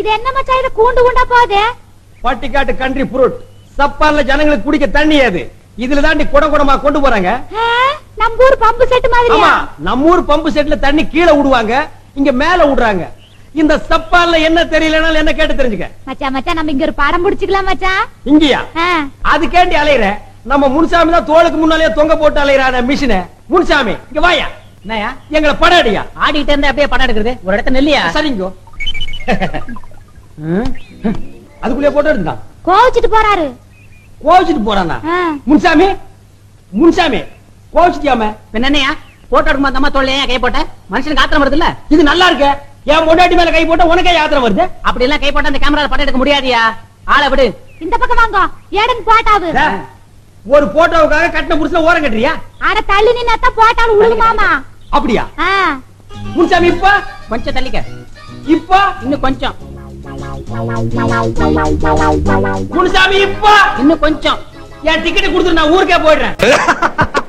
இது என்ன மச்சான் இது கூண்டு கூண்டா போகுது பட்டிக்காட்டு கண்ட்ரி ஃப்ரூட் சப்பான்ல ஜனங்களுக்கு குடிக்க தண்ணி அது இதுல தாண்டி குடம் குடமா கொண்டு போறாங்க ஆ, நம்ம ஊர் பம்பு செட் மாதிரியா ஆமா நம்ம ஊர் பம்பு செட்ல தண்ணி கீழே விடுவாங்க இங்க மேல விடுறாங்க இந்த சப்பான்ல என்ன தெரியலனாலும் என்ன கேட்டு தெரிஞ்சுக்க மச்சான் மச்சான் நம்ம இங்க ஒரு படம் புடிச்சுக்கலாம் மச்சான் இங்கயா ஆ, அதுக்கேண்டி அலையிற நம்ம முன்சாமி தான் தோளுக்கு முன்னாலே தொங்க போட்டு அலையிறான மிஷின முன்சாமி இங்க வாயா என்னயா எங்களை படம் அடியா ஆடிட்டு இருந்தா அப்படியே படம் எடுக்கிறது ஒரு இடத்த நெல்லியா சரிங்கோ அதுக்குள்ளே போட்டு இருந்தான் கோவிச்சிட்டு போறாரு கோவிச்சுட்டு போறானா ஆ, முன்சாமி முன்சாமி கோவிச்சுட்டியாம பின்ன என்னையா போட்டோ எடுக்கும் அந்த அம்மா தோல்ல ஏன் கை போட்ட மனுஷனுக்கு ஆத்திரம் வருது இல்ல இது நல்லா இருக்க என் பொண்டாட்டி மேல கை போட்டா உனக்கே யாத்திரை வருது அப்படி எல்லாம் கை போட்டா அந்த கேமரால படம் எடுக்க முடியாதியா ஆளை விடு இந்த பக்கம் வாங்க ஏடன் போட்டாவு டே, ஒரு போட்டோவுக்காக கட்டின புருஷன ஓரம் கட்டுறியா அட தள்ளி நின்னாத்தான் போட்டாலும் உழுகுமாமா அப்படியா ஆ, முன்சாமி இப்ப கொஞ்சம் தள்ளிக்க இப்ப இன்னும் கொஞ்சம் முன்சாமி இப்ப இன்னும் கொஞ்சம் என் டிக்கெட் கொடுத்துட்டு நான் ஊருக்கே போயிடுறேன்